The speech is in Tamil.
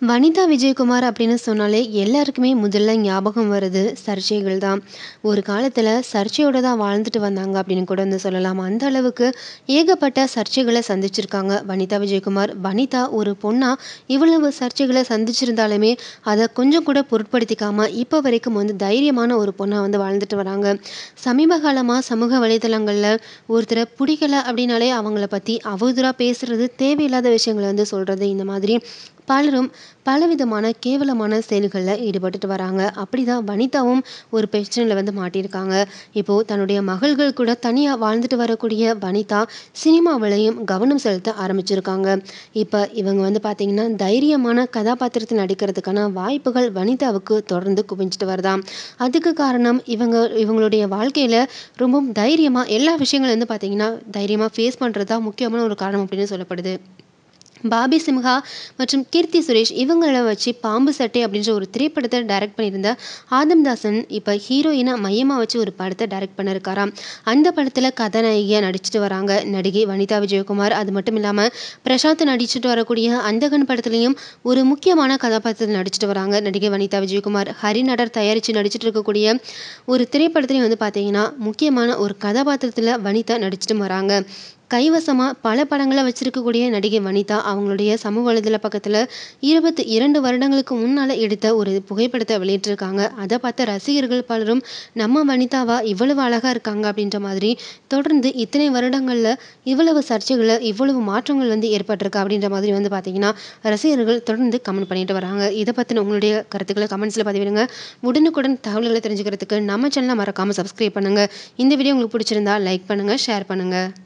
வனிதா விஜயகுமார் அப்படின்னு சொன்னாலே எல்லாருக்குமே முதல்ல ஞாபகம் வருது சர்ச்சைகள் தான். ஒரு காலத்தில சர்ச்சையோட தான் வாழ்ந்துட்டு வந்தாங்க அப்படின்னு கூட வந்து சொல்லலாம். அந்த அளவுக்கு ஏகப்பட்ட சர்ச்சைகள சந்திச்சிருக்காங்க வனிதா விஜயகுமார். வனிதா ஒரு பொண்ணா இவ்வளவு சர்ச்சைகள சந்திச்சிருந்தாலுமே, அத கொஞ்சம் கூட பொருட்படுத்திக்காம இப்ப வரைக்கும் வந்து தைரியமான ஒரு பொண்ணா வந்து வாழ்ந்துட்டு வராங்க. சமீப காலமா சமூக வலைதளங்கள்ல ஒருத்தர புடிக்கல அப்படின்னாலே அவங்கள பத்தி அவதூறா பேசுறது, தேவையில்லாத விஷயங்கள வந்து சொல்றது, இந்த மாதிரி பலரும் பலவிதமான கேவலமான செயல்கள்ல ஈடுபட்டுட்டு வராங்க. அப்படிதான் வனிதாவும் ஒரு பிரச்சனையில வந்து மாட்டியிருக்காங்க. இப்போ தன்னுடைய மகள்கள் கூட தனியா வாழ்ந்துட்டு வரக்கூடிய வனிதா, சினிமாவிலயும் கவனம் செலுத்த ஆரம்பிச்சிருக்காங்க. இப்ப இவங்க வந்து பார்த்தீங்கன்னா, தைரியமான கதாபாத்திரத்தில் நடிக்கிறதுக்கான வாய்ப்புகள் வனிதாவுக்கு தொடர்ந்து குவிஞ்சுட்டு வருதாம். அதுக்கு காரணம் இவங்க இவங்களுடைய வாழ்க்கையில ரொம்பவும் தைரியமா எல்லா விஷயங்களும் வந்து பார்த்தீங்கன்னா, தைரியமா ஃபேஸ் பண்றது தான் முக்கியமான ஒரு காரணம் அப்படின்னு சொல்லப்படுது. பாபி சிம்ஹா மற்றும் கீர்த்தி சுரேஷ் இவங்கள வச்சு பாம்பு சட்டை அப்படின்ற ஒரு திரைப்படத்த டைரக்ட் பண்ணியிருந்த ஆதம் தாசன், இப்ப ஹீரோயின மையமா வச்சு ஒரு படத்த டைரக்ட் பண்ணியிருக்காராம். அந்த படத்தில கதாநாயகியா நடிச்சுட்டு வராங்க நடிகை வனிதா விஜயகுமார். அது மட்டும் இல்லாம பிரசாந்த் நடிச்சுட்டு வரக்கூடிய அந்தகன் படத்திலயும் ஒரு முக்கியமான கதாபாத்திரத்தில நடிச்சுட்டு வராங்க நடிகை வனிதா விஜயகுமார். ஹரிநடர் தயாரிச்சு நடிச்சுட்டு இருக்கக்கூடிய ஒரு திரைப்படத்திலயும் வந்து பார்த்தீங்கன்னா, முக்கியமான ஒரு கதாபாத்திரத்தில வனிதா நடிச்சுட்டும் வராங்க. கைவசமா பல படங்கள வச்சிருக்கக்கூடிய நடிகை வனிதா, அவங்களுடைய சமூக வலைதள பக்கத்தில 22 வருடங்களுக்கு முன்னால எடுத்த ஒரு புகைப்படத்த வெளியிட்டிருக்காங்க. அத பார்த்த ரசிகர்கள் பலரும், நம்ம வனிதாவா இவ்வளவு அழகா இருக்காங்க அப்படின்ற மாதிரி தொடர்ந்து இத்தனை வருடங்கள்ல இவ்வளவு சர்ச்சைகள, இவ்வளவு மாற்றங்கள் வந்து ஏற்பட்டிருக்கு அப்படின்ற மாதிரி வந்து பார்த்தீங்கன்னா, ரசிகர்கள் தொடர்ந்து கமெண்ட் பண்ணிட்டு வராங்க. இத பத்தின உங்களுடைய கருத்துக்கள கமெண்ட்ஸ்ல பதிவிடுங்க. உடனுக்குடன் தகவல்கள தெரிஞ்சுக்கிறதுக்கு நம்ம சேனல மறக்காம சப்ஸ்கிரைப் பண்ணுங்க. இந்த வீடியோ உங்களுக்கு பிடிச்சிருந்தா லைக் பண்ணுங்க, ஷேர் பண்ணுங்க.